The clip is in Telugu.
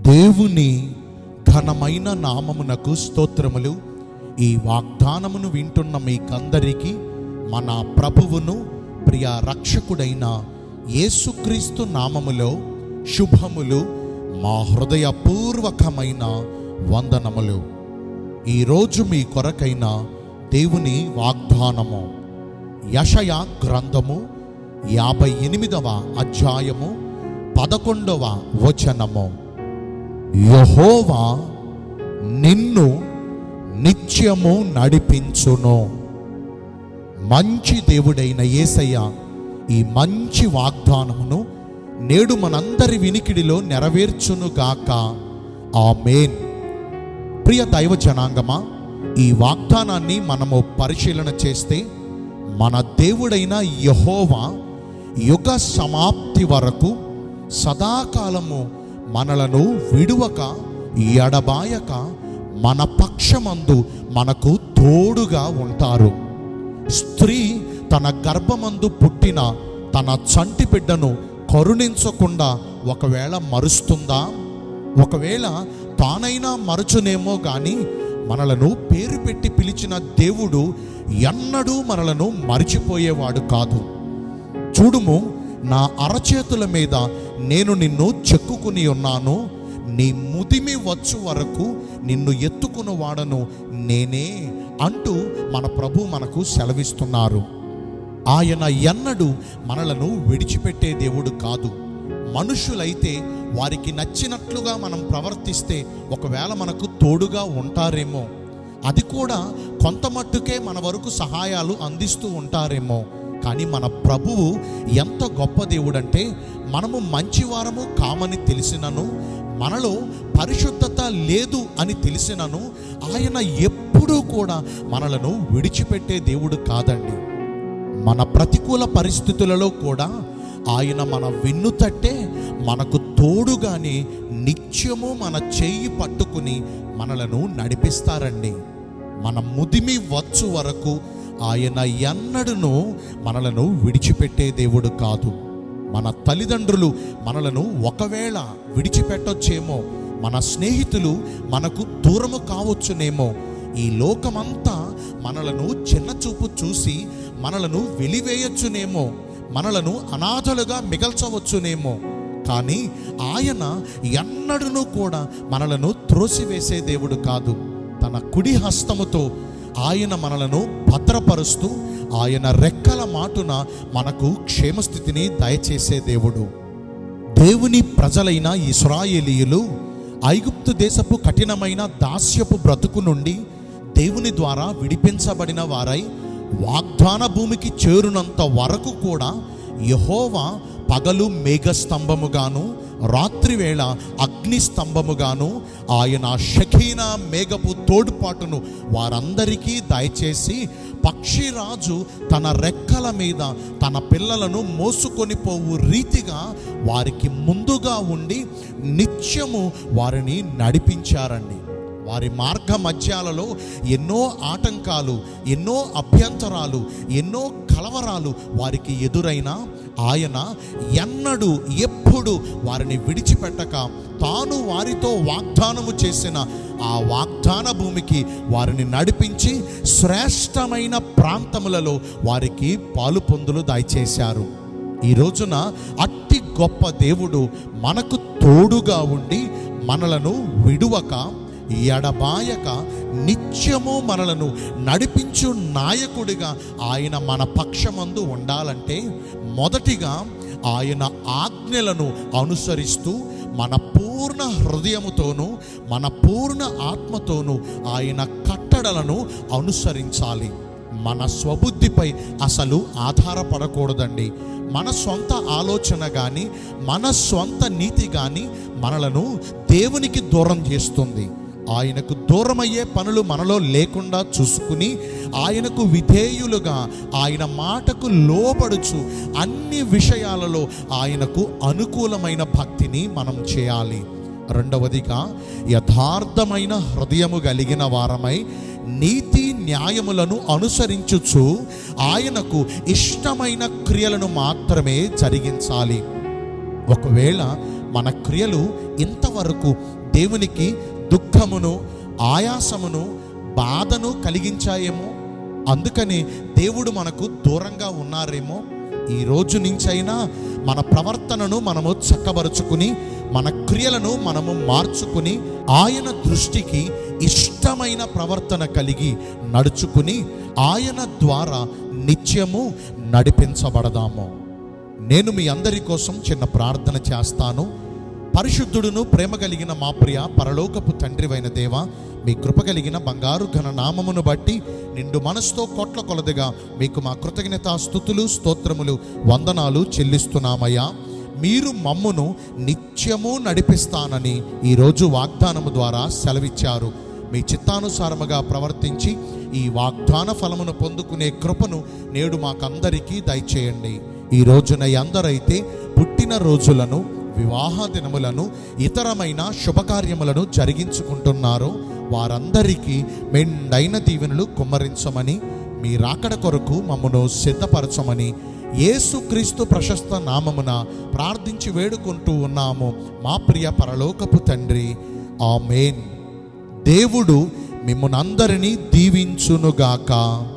దేవుని ఘనమైన నామమునకు స్తోత్రములు ఈ వాగ్దానమును వింటున్న మీకందరికీ మన ప్రభువును ప్రియ రక్షకుడైన యేసుక్రీస్తు నామములో శుభములు మా హృదయపూర్వకమైన వందనములు ఈరోజు మీ కొరకైన దేవుని వాగ్దానము యషయ గ్రంథము యాభై ఎనిమిదవ అధ్యాయము పదకొండవ వచనము యహోవా నిన్ను నిత్యము నడిపించును మంచి దేవుడైన యేసయ్య ఈ మంచి వాగ్దానమును నేడు మనందరి వినికిడిలో నెరవేర్చునుగాక ఆమేన్ ప్రియ దైవ జనాంగమా ఈ వాగ్దానాన్ని మనము పరిశీలన చేస్తే మన దేవుడైన యహోవా యుగ సమాప్తి వరకు సదాకాలము మనలను విడువక ఎడబాయక మన పక్షమందు మనకు తోడుగా ఉంటారు స్త్రీ తన గర్భమందు పుట్టిన తన చంటి బిడ్డను కరుణించకుండా ఒకవేళ మరుస్తుందా ఒకవేళ తానైనా మరచునేమో గాని మనలను పేరు పెట్టి పిలిచిన దేవుడు ఎన్నడూ మనలను మరిచిపోయేవాడు కాదు చూడుము నా అరచేతుల మీద నేను నిన్ను చెక్కుకుని ఉన్నాను నీ ముదిమి వచ్చు వరకు నిన్ను ఎత్తుకుని వాడను నేనే అంటూ మన ప్రభు మనకు సెలవిస్తున్నారు ఆయన ఎన్నడూ మనలను విడిచిపెట్టే దేవుడు కాదు మనుషులైతే వారికి నచ్చినట్లుగా మనం ప్రవర్తిస్తే ఒకవేళ మనకు తోడుగా ఉంటారేమో అది కూడా కొంత మట్టుకే మన వరకు సహాయాలు అందిస్తూ ఉంటారేమో కానీ మన ప్రభువు ఎంత గొప్ప దేవుడంటే మనము మంచివారము కామని తెలిసినను మనలో పరిశుద్ధత లేదు అని తెలిసినను ఆయన ఎప్పుడూ కూడా మనలను విడిచిపెట్టే దేవుడు కాదండి మన ప్రతికూల పరిస్థితులలో కూడా ఆయన మన వెన్ను తట్టే మనకు తోడుగానే నిత్యము మన చెయ్యి పట్టుకుని మనలను నడిపిస్తారండి మన ముదిమి వచ్చు వరకు ఆయన ఎన్నడూను మనలను విడిచిపెట్టే దేవుడు కాదు మన తల్లిదండ్రులు మనలను ఒకవేళ విడిచిపెట్టొచ్చేమో మన స్నేహితులు మనకు దూరము కావచ్చునేమో ఈ లోకమంతా మనలను చిన్నచూపు చూసి మనలను వెలివేయచ్చునేమో మనలను అనాథలుగా మిగల్చవచ్చునేమో కానీ ఆయన ఎన్నడూను కూడా మనలను త్రోసివేసే దేవుడు కాదు తన కుడి హస్తముతో ఆయన మనలను భద్రపరుస్తూ ఆయన రెక్కల మాటున మనకు క్షేమస్థితిని దయచేసే దేవుడు దేవుని ప్రజలైన ఇస్రాయేలీయులు ఐగుప్తు దేశపు కఠినమైన దాస్యపు బ్రతుకు నుండి దేవుని ద్వారా విడిపించబడిన వారై వాగ్దాన భూమికి చేరునంత వరకు కూడా యహోవా పగలు మేఘస్తంభముగాను రాత్రివేళ అగ్ని స్తంభముగాను ఆయన షకీనా మేఘపు తోడ్పాటును వారందరికీ దయచేసి పక్షిరాజు తన రెక్కల మీద తన పిల్లలను మోసుకొని పోవు రీతిగా వారికి ముందుగా ఉండి నిత్యము వారిని నడిపించారండి వారి మార్గ మధ్యాలలో ఎన్నో ఆటంకాలు ఎన్నో అభ్యంతరాలు ఎన్నో కలవరాలు వారికి ఎదురైనా ఆయన ఎన్నడూ ఎప్పుడు వారిని విడిచిపెట్టక తాను వారితో వాగ్దానము చేసిన ఆ వాగ్దాన భూమికి వారిని నడిపించి శ్రేష్టమైన ప్రాంతములలో వారికి పాలు పొందులు దయచేశారు ఈ రోజున అట్టి గొప్ప దేవుడు మనకు తోడుగా ఉండి మనలను విడువక ఎడబాయక నిత్యము మనలను నడిపించు నాయకుడిగా ఆయన మన పక్షమందు ఉండాలంటే మొదటిగా ఆయన ఆజ్ఞలను అనుసరిస్తూ మన పూర్ణ హృదయముతోనూ మన పూర్ణ ఆత్మతోనూ ఆయన కట్టడలను అనుసరించాలి మన స్వబుద్ధిపై అసలు ఆధారపడకూడదండి మన సొంత ఆలోచన కానీ మన సొంత నీతి కానీ మనలను దేవునికి దూరం చేస్తుంది ఆయనకు దూరమయ్యే పనులు మనలో లేకుండా చూసుకుని ఆయనకు విధేయులుగా ఆయన మాటకు లోబడుచు అన్ని విషయాలలో ఆయనకు అనుకూలమైన భక్తిని మనం చేయాలి రెండవదిగా యథార్థమైన హృదయము కలిగిన వారమై నీతి న్యాయములను అనుసరించుచు ఆయనకు ఇష్టమైన క్రియలను మాత్రమే జరిగించాలి ఒకవేళ మన క్రియలు ఇంతవరకు దేవునికి దుఃఖమును ఆయాసమును బాధను కలిగించాయేమో అందుకని దేవుడు మనకు దూరంగా ఉన్నారేమో ఈ రోజు నుంచైనా మన ప్రవర్తనను మనము చక్కబరుచుకుని మన క్రియలను మనము మార్చుకుని ఆయన దృష్టికి ఇష్టమైన ప్రవర్తన కలిగి నడుచుకుని ఆయన ద్వారా నిత్యము నడిపించబడదాము నేను మీ అందరి కోసం చిన్న ప్రార్థన చేస్తాను పరిశుద్ధుడును ప్రేమ కలిగిన మా ప్రియ పరలోకపు తండ్రివైన దేవ మీ కృప కలిగిన బంగారు ఘన నామమును బట్టి నిండు మనసుతో కోట్ల కొలదిగా మీకు మా కృతజ్ఞత స్థుతులు స్తోత్రములు వందనాలు చెల్లిస్తున్నామయ్యా మీరు మమ్మును నిత్యము నడిపిస్తానని ఈరోజు వాగ్దానము ద్వారా సెలవిచ్చారు మీ చిత్తానుసారముగా ప్రవర్తించి ఈ వాగ్దాన ఫలమును పొందుకునే కృపను నేడు మాకందరికీ దయచేయండి ఈ రోజున ఎందరైతే పుట్టిన రోజులను వివాహ దినములను ఇతరమైన శుభకార్యములను జరిగించుకుంటున్నారో వారందరికీ మెండైన దీవెనలు కుమ్మరించమని మీ రాకడ కొరకు మమ్మను సిద్ధపరచమని యేసుక్రీస్తు ప్రశస్త నామమున ప్రార్థించి వేడుకుంటూ ఉన్నాము మా ప్రియ పరలోకపు తండ్రి ఆమేన్ దేవుడు మిమ్మల్ని అందరినీ దీవించునుగాక